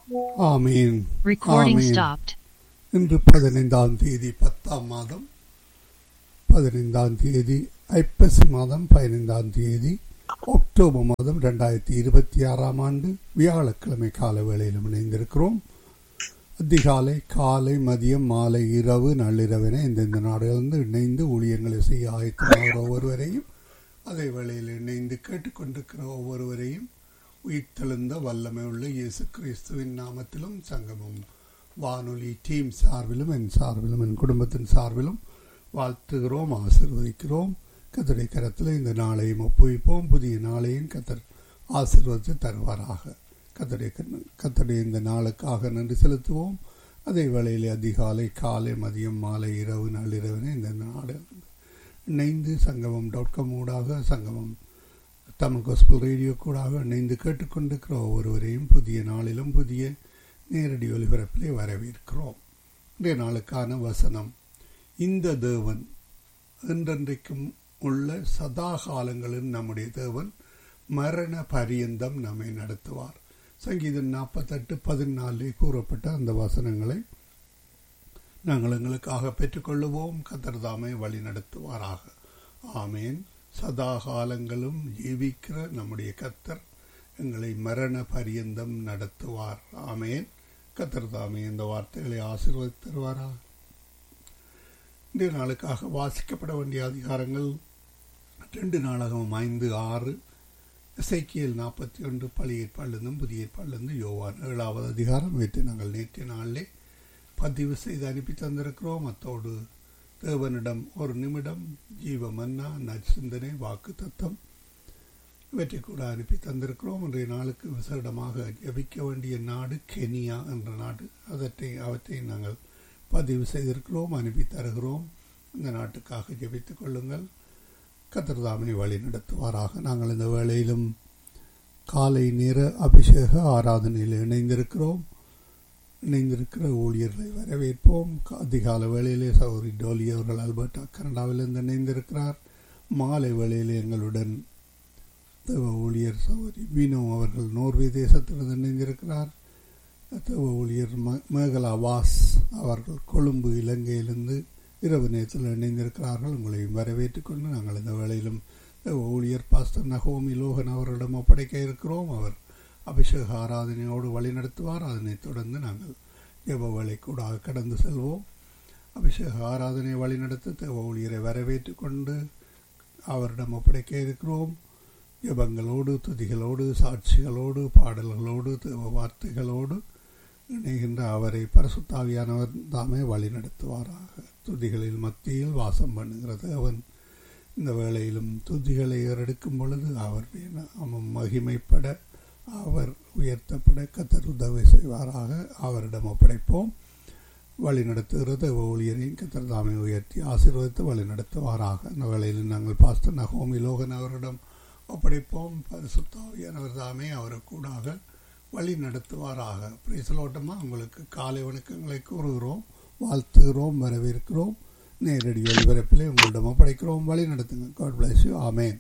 ஆமீன் Recording ஆமீன். stopped. இன்று பதினைந்தாம் தேதி பத்தாம் மாதம் பதினைந்தாம் தேதி ஐப்பசி மாதம் பதினைந்தாம் தேதி அக்டோபர் மாதம் ரெண்டாயிரத்தி இருபத்தி ஆறாம் ஆண்டு வியாழக்கிழமை கால வேளையிலும் இணைந்திருக்கிறோம் அதிகாலை காலை மதியம் மாலை இரவு நள்ளிரவென இந்தந்த நாடுகளிலிருந்து இணைந்து ஊழியங்களை செய்ய ஆயத்தமாகிற ஒவ்வொருவரையும் அதே வேளையில் இணைந்து கேட்டுக்கொண்டிருக்கிற ஒவ்வொருவரையும் உயிர்த்தெழுந்த வல்லமை உள்ள இயேசு கிறிஸ்துவின் நாமத்திலும் சங்கமம் வானொலி டீம் சார்பிலும் என் சார்பிலும் என் குடும்பத்தின் சார்பிலும் வாழ்த்துகிறோம் ஆசீர்வதிக்கிறோம் கத்தருடைய கரத்தில் இந்த நாளையும் ஒப்புவிப்போம் புதிய நாளையும் கத்தர் ஆசீர்வதித்து தருவாராக கத்தருடைய கண்ண- கத்தருடைய இந்த நாளுக்காக நன்றி செலுத்துவோம் அதே வேளையிலே அதிகாலை காலை மதியம் மாலை இரவு நள்ளிரவினை இந்த நாடு இணைந்து சங்கமம் டாட் காம் ஊடாக சங்கமம் தமிழ் கோஸ்பல் ரேடியோ கூடாக இணைந்து கேட்டுக்கொண்டிருக்கிற ஒவ்வொருவரையும் புதிய நாளிலும் புதிய நேரடி ஒலிபரப்பிலே வரவேற்கிறோம் இன்றைய நாளுக்கான வசனம் இந்த தேவன் என்றென்றைக்கும் உள்ள சதா காலங்களில் நம்முடைய தேவன் மரண பரியந்தம் நம்மை நடத்துவார் சங்கீதம் நாற்பத்தெட்டு பதினாலே கூறப்பட்ட அந்த வசனங்களை நாங்கள் எங்களுக்காக பெற்றுக்கொள்ளுவோம் கத்தர் தாமே வழி நடத்துவாராக ஆமேன் சதா காலங்களும் ஜீவிக்கிற நம்முடைய கத்தர் எங்களை மரண பரியந்தம் நடத்துவார் ஆமேன் கத்தர் தாமே இந்த வார்த்தைகளை ஆசீர்வதித்து தருவாராக இன்றைய நாளுக்காக வாசிக்கப்பட வேண்டிய அதிகாரங்கள் ரெண்டு நாடகம் ஐந்து ஆறு இசைக்கியல் நாற்பத்தி ஒன்று பழைய ஏற்பாடிலிருந்தும் புதிய ஏற்பாடிலிருந்து யோவான் ஏழாவது அதிகாரம் வைத்து நாங்கள் நேற்றைய நாளிலே பதிவு செய்து அனுப்பி தந்திருக்கிறோம் அத்தோடு தேவனிடம் ஒரு நிமிடம் ஜீவ மன்னா நற்சிந்தனை வாக்கு தத்தம் இவற்றை கூட அனுப்பி தந்திருக்கிறோம் இன்றைய நாளுக்கு விசேடமாக ஜபிக்க வேண்டிய நாடு கெனியா என்ற நாடு அதற்றை அவற்றை நாங்கள் பதிவு செய்திருக்கிறோம் அனுப்பி தருகிறோம் இந்த நாட்டுக்காக ஜெபித்துக் கொள்ளுங்கள் கத்திரதாமனை வழி நடத்துவாராக நாங்கள் இந்த வேளையிலும் காலை நேர அபிஷேக ஆராதனையில் இணைந்திருக்கிறோம் இணைந்திருக்கிற ஊழியர்களை வரவேற்போம் அதிகால வேளையிலே சௌரி டோலி அவர்கள் அல்பர்டா கனடாவிலிருந்து இணைந்திருக்கிறார் மாலை வேளையிலே எங்களுடன் தேவ ஊழியர் சௌரி மீனோ அவர்கள் நோர்வே தேசத்திலிருந்து இணைந்திருக்கிறார் தேவ ஊழியர் ம- மேகலா வாஸ் அவர்கள் கொழும்பு இலங்கையிலிருந்து இரவு நேரத்தில் இணைந்திருக்கிறார்கள் உங்களையும் வரவேற்றுக் கொண்டு நாங்கள் இந்த வேளையிலும் தேவ ஊழியர் பாஸ்டர் நகோமி லோகன் அவர்களிடம் ஒப்படைக்க இருக்கிறோம் அவர் அபிஷேக ஆராதனையோடு வழிநடத்துவார் அதனைத் தொடர்ந்து நாங்கள் ஜெப வேலை கூட கடந்து செல்வோம் அபிஷேக ஆராதனை வழிநடத்த தேவ ஊழியரை வரவேற்றுக் கொண்டு அவரிடம் ஒப்படைக்க இருக்கிறோம் ஜெபங்களோடு துதிகளோடு சாட்சிகளோடு பாடல்களோடு தேவ வார்த்தைகளோடு இணைகின்ற அவரை பரிசுத்தாவியானவர் தாமே வழி நடத்துவாராக துதிகளில் மத்தியில் வாசம் பண்ணுகிறது அவன் இந்த வேளையிலும் துதிகளை ஏறெடுக்கும் பொழுது அவருடைய நாமம் மகிமைப்பட அவர் உயர்த்தப்பட கத்தர் உதவி செய்வாராக அவரிடம் ஒப்படைப்போம் வழி நடத்துகிறது ஊழியரையும் கத்தர் தாமே உயர்த்தி ஆசீர்வதித்து வழி நடத்துவாராக அந்த வேளையில் நாங்கள் பாஸ்டர் நகோமி லோகன் அவரிடம் ஒப்படைப்போம் பரிசுத்தாவியானவர் தாமே அவரை கூடாக வழி நடத்துவாராக பிரிசலோட்டமாக உங்களுக்கு காலை வணக்கங்களை கூறுகிறோம் வாழ்த்துகிறோம் வரவேற்கிறோம் நேரடி ஒளிபரப்பிலே உங்களிடம் ஒப்படைக்கிறோம் வழி நடத்துங்க காட் பிளஸ் யூ ஆமேன்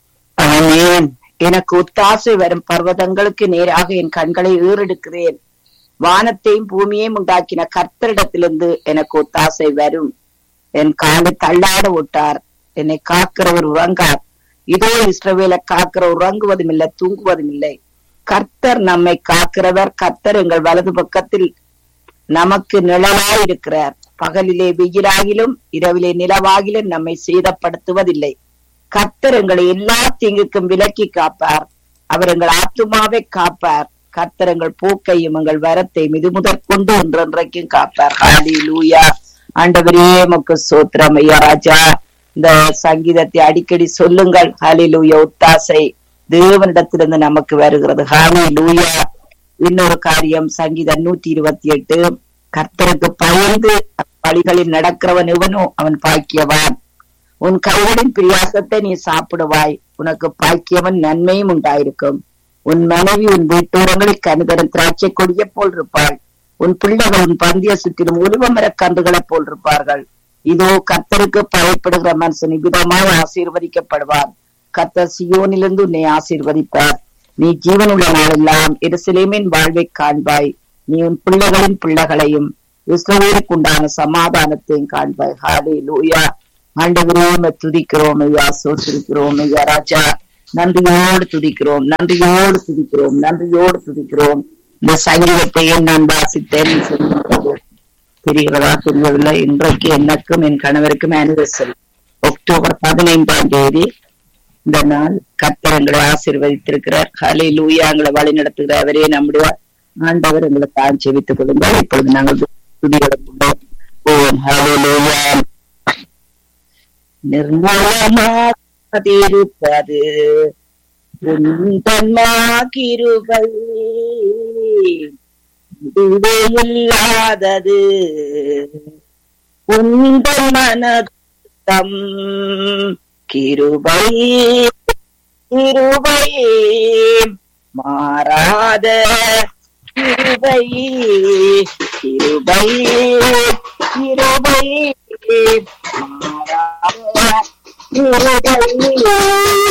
ஆமென் எனக்கு ஒத்தாசை வரும் பர்வதங்களுக்கு நேராக என் கண்களை ஏறெடுக்கிறேன் வானத்தையும் பூமியையும் உண்டாக்கின கர்த்தரிடத்திலிருந்து எனக்கு ஒத்தாசை வரும் என் காலை தள்ளாட விட்டார் என்னை காக்கிறவர் உறங்கார் இதோ இஸ்ரவேலை காக்கிற உறங்குவதும் இல்லை தூங்குவதும் இல்லை கர்த்தர் நம்மை காக்கிறவர் கர்த்தர் எங்கள் வலது பக்கத்தில் நமக்கு நிழலாய் இருக்கிறார் பகலிலே வெயிலாகிலும் இரவிலே நிலவாகிலும் நம்மை சேதப்படுத்துவதில்லை கர்த்தர் எங்களை எல்லா தீங்குக்கும் விலக்கி காப்பார் அவர் எங்கள் ஆத்துமாவை காப்பார் கர்த்தர் எங்கள் போக்கையும் எங்கள் வரத்தை மிது முதற்கொண்டு ஒன்றென்றைக்கும் காப்பார் ஹாலி லூயா ஆண்டவரே மக்கு சோத்திரம் ஐயா ராஜா இந்த சங்கீதத்தை அடிக்கடி சொல்லுங்கள் ஹாலி லூயா ஒத்தாசை தேவனிடத்திலிருந்து நமக்கு வருகிறது ஹாலி லூயா இன்னொரு காரியம் சங்கீதம் நூற்றி இருபத்தி எட்டு கர்த்தருக்கு பயந்து வழிகளில் நடக்கிறவன் எவனோ அவன் பாக்கியவான் உன் கைகளின் பிரியாசத்தை நீ சாப்பிடுவாய் உனக்கு பாக்கியவன் நன்மையும் உண்டாயிருக்கும் உன் மனைவி உன் வீட்டோரங்களில் கனிதரும் திராட்சை கொடிய போல் இருப்பாள் உன் பிள்ளைகள் உன் பந்திய சுற்றிலும் ஒலிவ மரக் கன்றுகளைப் போல் இருப்பார்கள் இதோ கர்த்தருக்கு பயப்படுகிற மனுஷன் இவ்விதமாய் ஆசீர்வதிக்கப்படுவான் கர்த்தர் சியோனிலிருந்து உன்னை ஆசீர்வதிப்பார் நீ ஜீவனுள்ள நாளெல்லாம் எருசலேமின் வாழ்வை காண்பாய் நீ உன் பிள்ளைகளின் பிள்ளைகளையும் இஸ்ரவேலுக்கு உண்டான சமாதானத்தையும் காண்பாய் ஹாலே லூயா ஆண்டவரோம துதிக்கிறோம் ஐயா சோத்திருக்கிறோம் ஐயா ராஜா நன்றியோடு துதிக்கிறோம் நன்றியோடு துதிக்கிறோம் நன்றியோடு துதிக்கிறோம் இந்த சங்கீதத்தையும் நான் வாசித்தேன் சொன்னது தெரிகிறதா தெரியவில்லை இன்றைக்கு எனக்கும் என் கணவருக்கும் ஆனிவர்சரி அக்டோபர் பதினைந்தாம் தேதி இந்த நாள் கத்தர் ஆசீர்வதித்திருக்கிறார் ஹலே லூயா எங்களை வழி நடத்துகிற அவரே நம்முடைய ஆண்டவர் எங்களை தான் செவித்துக் கொள்ளுங்கள் இப்பொழுது நாங்கள் துதிகளுக்குள்ளோம் ஓம் ஹலே லூயா நிர்மலமாதிருப்பது தன்மா கிருபை இதுவே இல்லாதது உந்தன் மனதம் கிருபை கிருபை மாறாத கிருபை கிருபை கிருபை மாறாத கிருபை